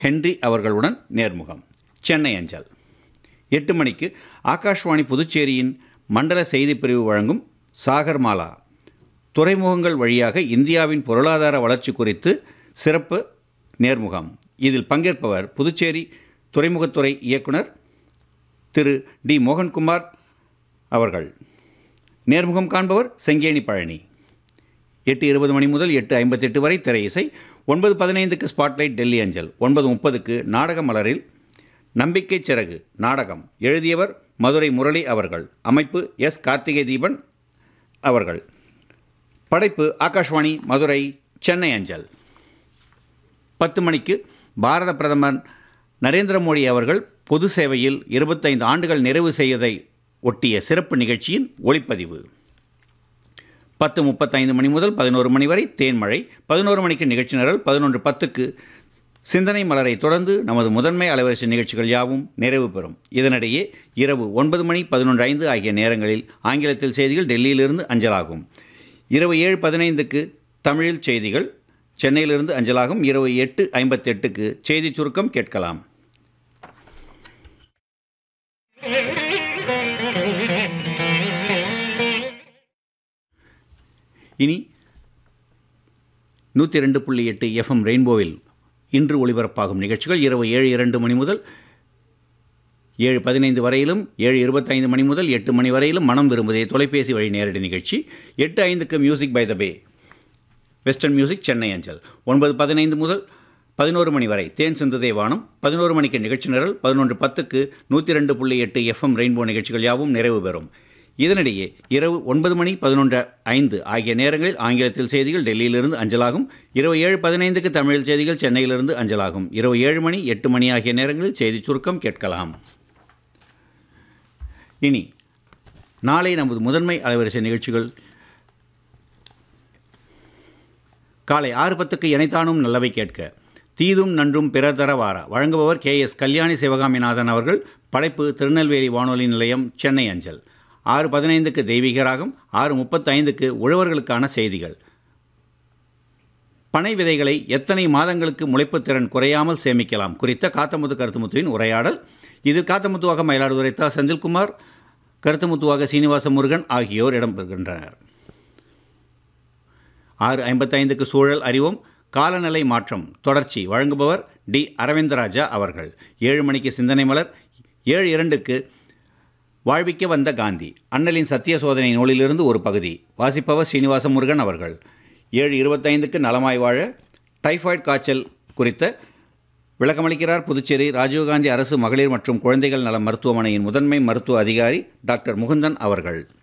Henry அவர்களுடன் நேர்முகம் சென்னை அஞ்சல் எட்டு மணிக்கு ஆகாஷ்வாணி புதுச்சேரியின் மண்டல செய்திப் பிரிவு வழங்கும் சாகர்மாலா துறைமுகங்கள் வழியாக இந்தியாவின் பொருளாதார வளர்ச்சி குறித்து சிறப்பு நேர்முகம் இதில் பங்கேற்பவர் புதுச்சேரி துறைமுகத்துறை இயக்குனர் திரு டி மோகன்குமார் அவர்கள் நேர்முகம் காண்பவர் செங்கேணி பழனி எட்டு இருபது மணி முதல் எட்டு ஐம்பத்தெட்டு வரை திரை இசை ஒன்பது பதினைந்துக்கு ஸ்பாட்லைட் டெல்லி அஞ்சல் ஒன்பது முப்பதுக்கு நாடக மலரில் நம்பிக்கை சிறகு நாடகம் எழுதியவர் மதுரை முரளி அவர்கள் அமைப்பு எஸ் கார்த்திகை தீபன் அவர்கள் படைப்பு ஆகாஷ்வாணி மதுரை சென்னை அஞ்சல் பத்து மணிக்கு பாரத பிரதமர் நரேந்திர மோடி அவர்கள் பொது சேவையில் இருபத்தைந்து ஆண்டுகள் நிறைவு செய்வதை ஒட்டிய சிறப்பு நிகழ்ச்சியின் ஒளிப்பதிவு பத்து முப்பத்தைந்து மணி முதல் பதினோரு மணி வரை தேன்மழை பதினோரு மணிக்கு நிகழ்ச்சி நிரல் பதினொன்று பத்துக்கு சிந்தனை மலரை தொடர்ந்து நமது முதன்மை அலைவரிசை நிகழ்ச்சிகள் யாவும் நிறைவு பெறும் இதனிடையே இரவு ஒன்பது மணி பதினொன்று ஐந்து ஆகிய நேரங்களில் ஆங்கிலத்தில் செய்திகள் டெல்லியிலிருந்து அஞ்சலாகும் இரவு ஏழு பதினைந்துக்கு தமிழில் செய்திகள் சென்னையிலிருந்து அஞ்சலாகும் இரவு எட்டு ஐம்பத்தெட்டுக்கு செய்திச் சுருக்கம் கேட்கலாம் இனி நூற்றி ரெண்டு புள்ளி எட்டு எஃப்எம் ரெயின்போவில் இன்று ஒளிபரப்பாகும் நிகழ்ச்சிகள் இரவு ஏழு இரண்டு மணி முதல் ஏழு பதினைந்து வரையிலும் ஏழு இருபத்தைந்து மணி முதல் எட்டு மணி வரையிலும் மனம் விரும்புதே தொலைபேசி வழி நேரடி நிகழ்ச்சி எட்டு ஐந்துக்கு music by the bay western music Chennai அஞ்சல் ஒன்பது பதினைந்து முதல் பதினோரு மணி வரை தேன் சிந்துதே வானம் பதினோரு மணிக்கு நிகழ்ச்சி நிரல் பதினொன்று பத்துக்கு நூற்றி ரெண்டு புள்ளி எட்டு எஃப்எம் ரெயின்போ நிகழ்ச்சிகள் யாவும் நிறைவு பெறும் இதனிடையே இரவு ஒன்பது மணி பதினொன்று ஐந்து ஆகிய நேரங்களில் ஆங்கிலத்தில் செய்திகள் டெல்லியிலிருந்து அஞ்சலாகும் இரவு ஏழு பதினைந்துக்கு தமிழில் செய்திகள் சென்னையிலிருந்து அஞ்சலாகும் இரவு ஏழு மணி எட்டு மணி ஆகிய நேரங்களில் செய்திச் சுருக்கம் கேட்கலாம் இனி நாளை நமது முதன்மை அலைவரிசை நிகழ்ச்சிகள் காலை ஆறு பத்துக்கு இணைத்தானும் நல்லவை கேட்க தீதும் நன்றும் பிறர் தர வாரா வழங்குபவர் கே எஸ் கல்யாணி சிவகாமிநாதன் அவர்கள் படைப்பு திருநெல்வேலி வானொலி நிலையம் சென்னை அஞ்சல் ஆறு பதினைந்துக்கு தெய்வீக ராகம் ஆறு முப்பத்தைந்துக்கு உழவர்களுக்கான செய்திகள் பனை விதைகளை எத்தனை மாதங்களுக்கு முளைப்புத் திறன் குறையாமல் சேமிக்கலாம் குறித்த காத்தமுத்து கருத்துமுத்துவின் உரையாடல் இதில் காத்தமுத்துவாக மயிலாடுதுறை தா செந்தில்குமார் கருத்துமுத்துவாக சீனிவாச முருகன் ஆகியோர் இடம்பெறுகின்றனர் ஆறு ஐம்பத்தைந்துக்கு சூழல் அறிவோம் காலநிலை மாற்றம் தொடர்ச்சி வழங்குபவர் டி அரவிந்தராஜா அவர்கள் ஏழு மணிக்கு சிந்தனை மலர் ஏழு இரண்டுக்கு வாழ்விக்க வந்த காந்தி அண்ணலின் சத்திய சோதனை நூலிலிருந்து ஒரு பகுதி வாசிப்பவர் சீனிவாச முருகன் அவர்கள் ஏழு இருபத்தைந்துக்கு நலமாய் வாழ டைஃபாய்டு காய்ச்சல் குறித்த விளக்கமளிக்கிறார் புதுச்சேரி ராஜீவ்காந்தி அரசு மகளிர் மற்றும் குழந்தைகள் நல மருத்துவமனையின் முதன்மை மருத்துவ அதிகாரி டாக்டர் முகுந்தன் அவர்கள்